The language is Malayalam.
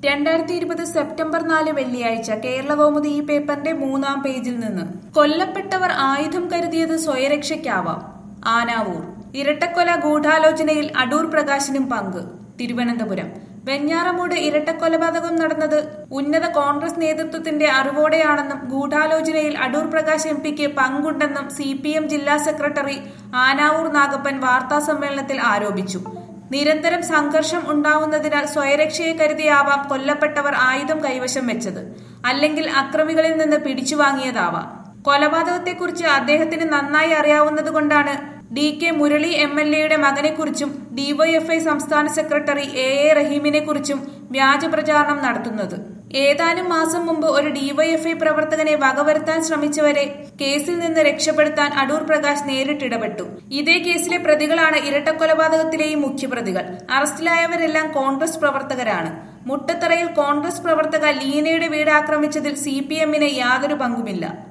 രണ്ടായിരത്തി ഇരുപത് സെപ്റ്റംബർ നാല് വെള്ളിയാഴ്ച കേരളകൗമുദി ഈ പേപ്പറിന്റെ മൂന്നാം പേജിൽ നിന്ന് കൊല്ലപ്പെട്ടവർ ആയുധം കരുതിയത് സ്വയരക്ഷയ്ക്കാവാം ആനാവൂർ ഇരട്ടക്കൊല ഗൂഢാലോചനയിൽ അടൂർ പ്രകാശിനും പങ്ക് തിരുവനന്തപുരം വെഞ്ഞാറമൂട് ഇരട്ടക്കൊലപാതകം നടന്നത് ഉന്നത കോൺഗ്രസ് നേതൃത്വത്തിന്റെ അറിവോടെയാണെന്നും ഗൂഢാലോചനയിൽ അടൂർ പ്രകാശ് എം പിക്ക് പങ്കുണ്ടെന്നും സി പി എം ജില്ലാ സെക്രട്ടറി ആനാവൂർ നാഗപ്പൻ വാർത്താസമ്മേളനത്തിൽ ആരോപിച്ചു നിരന്തരം സംഘർഷം ഉണ്ടാവുന്നതിനാൽ സ്വയരക്ഷയെ കരുതിയാവാം കൊല്ലപ്പെട്ടവർ ആയുധം കൈവശം വെച്ചത് അല്ലെങ്കിൽ അക്രമികളിൽ നിന്ന് പിടിച്ചു വാങ്ങിയതാവാം കൊലപാതകത്തെക്കുറിച്ച് അദ്ദേഹത്തിന് നന്നായി അറിയാവുന്നതുകൊണ്ടാണ് D K Murali M L എയുടെ മകനെക്കുറിച്ചും ഡിവൈഎഫ്ഐ സംസ്ഥാന സെക്രട്ടറി എ എ റഹീമിനെ കുറിച്ചും വ്യാജ പ്രചാരണം നടത്തുന്നത് ഏതാനും മാസം മുമ്പ് ഒരു ഡിവൈഎഫ്ഐ പ്രവർത്തകനെ വകവരുത്താൻ ശ്രമിച്ചവരെ കേസിൽ നിന്ന് രക്ഷപ്പെടുത്താൻ അടൂർ പ്രകാശ് നേരിട്ടിടപെട്ടു ഇതേ കേസിലെ പ്രതികളാണ് ഇരട്ടക്കൊലപാതകത്തിലെയും മുഖ്യപ്രതികൾ അറസ്റ്റിലായവരെല്ലാം കോൺഗ്രസ് പ്രവർത്തകരാണ് മുട്ടത്തറയിൽ കോൺഗ്രസ് പ്രവർത്തക ലീനയുടെ വീട് ആക്രമിച്ചതിൽ സി പി എമ്മിന് യാതൊരു പങ്കുമില്ല